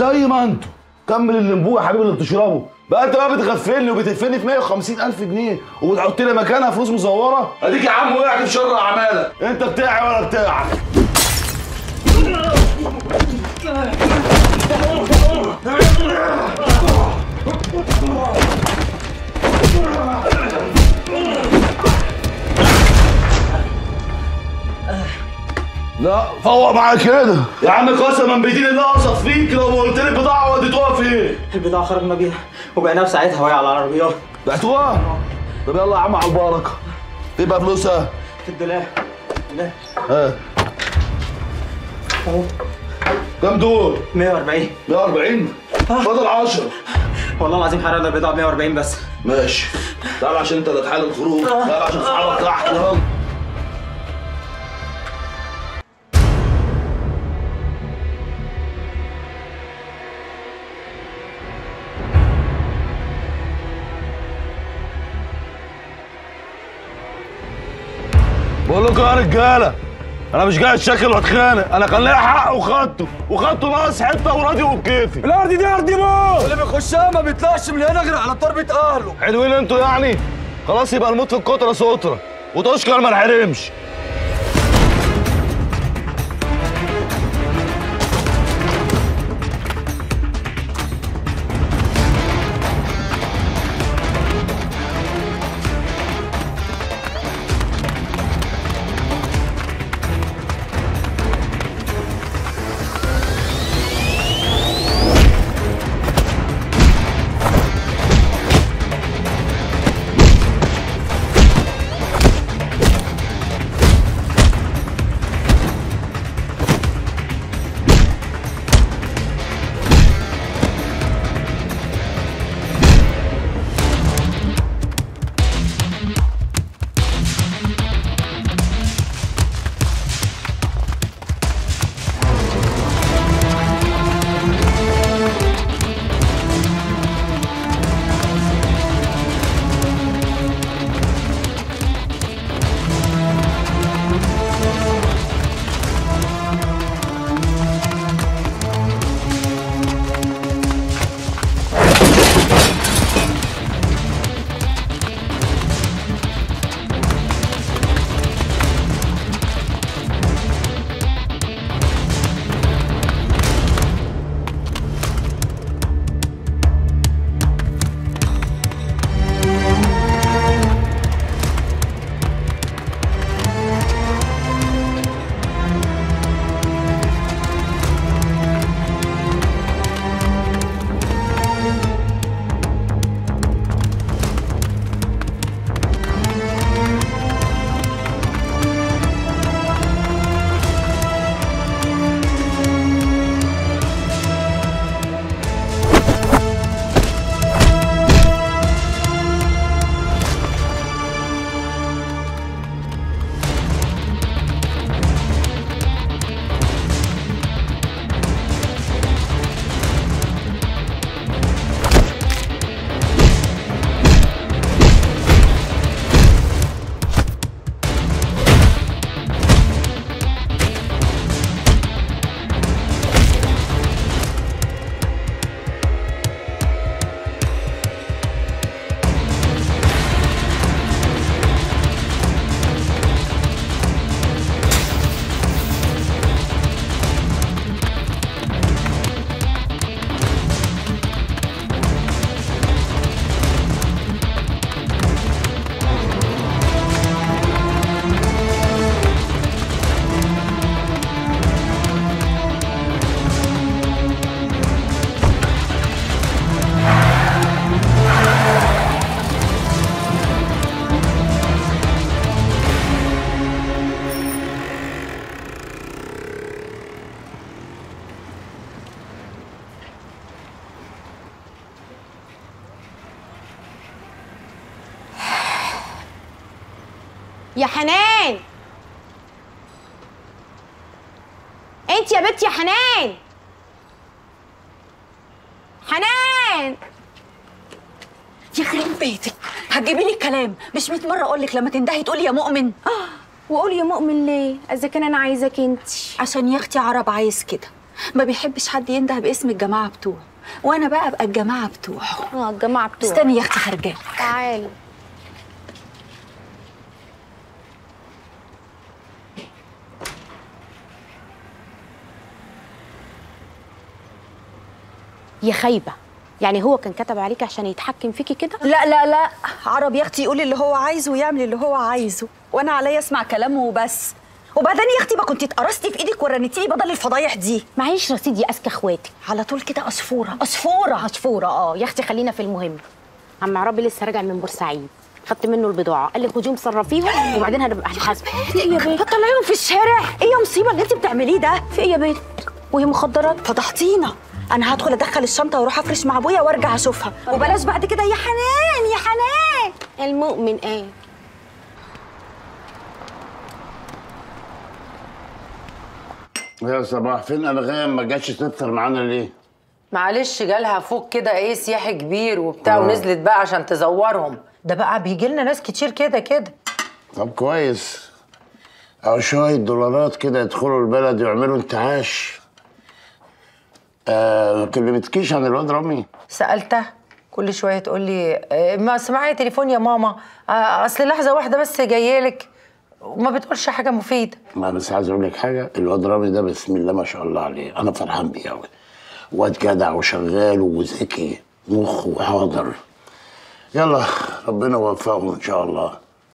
زي ما انتوا كمل الليمبو يا حبيبي اللي بتشربه بقى انت بقى بتغفلني وبتقفلني في 150 الف جنيه وبتحط لي مكانها فلوس مزوره اديك يا عم وقعت في شر اعمالك انت بتاعي ولا بتاعك لا فوق معاك كده يا عم قسما بدين الله اقصد فيك لو ما قلت لي البضاعه وديتوها فين البضاعة خرجنا بيها وبعناها في ساعتها وهي على العربيات بعتوها طب يلا يا عم على البركه فين بقى فلوسها في الدولاب لا ها اهو كام دول 140 140 فاضل 10 والله العظيم حرقنا البضاعة ب 140 بس ماشي تعال عشان انت اللي تحل الخروج تعال عشان صحابك تحت يلا بقول لكم يا رجاله انا مش جاي اتشكل واتخانق انا كان ليا حق وخدته وخدته ناقص حته وراضي وبكيفي الارض دي ارض موت اللي بيخشها ما بيطلعش من هنا غير على تربة اهله حلوين انتوا يعني خلاص يبقى الموت في الكترة سترة وتشكر ما نحرمش يا حنان انت يا بنت يا حنان حنان يخرب بيتك هتجيبي لي الكلام مش 100 مره اقول لك لما تندهي تقولي يا مؤمن وقول يا مؤمن ليه اذا كان انا عايزاك انت عشان يا اختي عرب عايز كده ما بيحبش حد ينده باسم الجماعه بتوعه وانا بقى ابقى الجماعه بتوعه اه الجماعه بتوع استني يا اختي خارجه تعالي يا خايبه يعني هو كان كتب عليك عشان يتحكم فيكي كده لا لا لا عرب يا اختي يقول اللي هو عايزه ويعمل اللي هو عايزه وانا عليا اسمع كلامه وبس وبعدين يا اختي ما كنت اتقرصتي في ايدك ورنتيني بدل الفضايح دي معيش رصيد يا اذكى اخواتي على طول كده عصفوره عصفوره عصفوره اه يا اختي خلينا في المهم عم عربي لسه راجع من بورسعيد خدت منه البضاعه قال لك هجوم صرفيهم وبعدين هنبقى هنحاسبك في ايه يا بنت هتطلعيهم في الشارع ايه يا مصيبه اللي انت بتعمليه ده في ايه يا بنت وهي مخدرات فضحتينا انا هدخل ادخل الشنطه واروح افرش مع ابويا وارجع اشوفها وبلاش بعد كده يا حنان يا حنان المؤمن ايه يا صباح فين انغام ما جاتش تفطر معانا ليه؟ معلش جالها فوق كده ايه سياحي كبير وبتاع ونزلت بقى عشان تزورهم ده بقى بيجي لنا ناس كتير كده كده طب كويس او شوية دولارات كده يدخلوا البلد ويعملوا انتعاش آه ما كلمتكيش عن الواد رامي سالتها كل شويه تقول لي آه، ما سمعي تليفون يا ماما آه، اصل لحظه واحده بس جايه لك وما بتقولش حاجه مفيده ما بس عايز اقول لك حاجه الواد رامي ده بسم الله ما شاء الله عليه انا فرحان بيه قوي واد جدع وشغال وذكي مخ وحاضر يلا ربنا يوفقه ان شاء الله